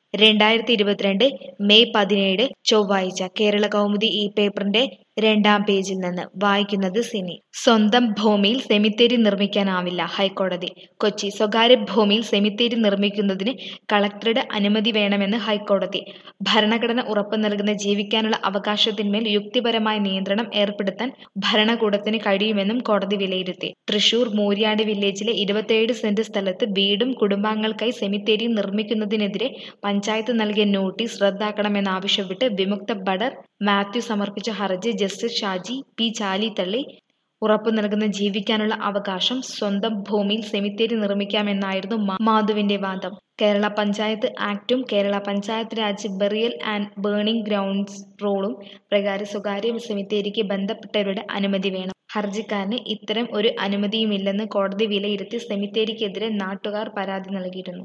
രണ്ടായിരത്തി ഇരുപത്തിരണ്ട് മെയ് പതിനേഴ് ചൊവ്വാഴ്ച കേരള കൗമുദി ഈ പേപ്പറിന്റെ രണ്ടാം പേജിൽ നിന്ന് വായിക്കുന്നത് സിനി സ്വന്തം ഭൂമിയിൽ സെമിത്തേരി നിർമ്മിക്കാനാവില്ല ഹൈക്കോടതി കൊച്ചി സ്വകാര്യ ഭൂമിയിൽ സെമിത്തേരി നിർമ്മിക്കുന്നതിന് കളക്ടറുടെ അനുമതി വേണമെന്ന് ഹൈക്കോടതി ഭരണഘടന ഉറപ്പു നൽകുന്ന ജീവിക്കാനുള്ള അവകാശത്തിന്മേൽ യുക്തിപരമായ നിയന്ത്രണം ഏർപ്പെടുത്താൻ ഭരണകൂടത്തിന് കഴിയുമെന്നും കോടതി വിലയിരുത്തി തൃശൂർ മൂര്യാട് വില്ലേജിലെ ഇരുപത്തിയേഴ് സെന്റ് സ്ഥലത്ത് വീടും കുടുംബാംഗങ്ങൾക്കായി സെമിത്തേരി നിർമ്മിക്കുന്നതിനെതിരെ പഞ്ചായത്ത് നൽകിയ നോട്ടീസ് റദ്ദാക്കണമെന്നാവശ്യപ്പെട്ട് വിമുക്ത ഭടർ മാത്യു സമർപ്പിച്ച ഹർജി ജസ്റ്റിസ് ഷാജി പി ചാലി തള്ളി ഉറപ്പു നൽകുന്ന ജീവിക്കാനുള്ള അവകാശം സ്വന്തം ഭൂമിയിൽ സെമിത്തേരി നിർമ്മിക്കാമെന്നായിരുന്നു മാധുവിന്റെ വാദം കേരള പഞ്ചായത്ത് ആക്ടും Kerala panchayat raj burial and burning grounds റൂളും പ്രകാരം സ്വകാര്യ സെമിത്തേരിക്ക് ബന്ധപ്പെട്ടവരുടെ അനുമതി വേണം ഹർജിക്കാരന് ഇത്തരം ഒരു അനുമതിയുമില്ലെന്ന് കോടതി വിലയിരുത്തി സെമിത്തേരിക്കെതിരെ നാട്ടുകാർ പരാതി നൽകിയിരുന്നു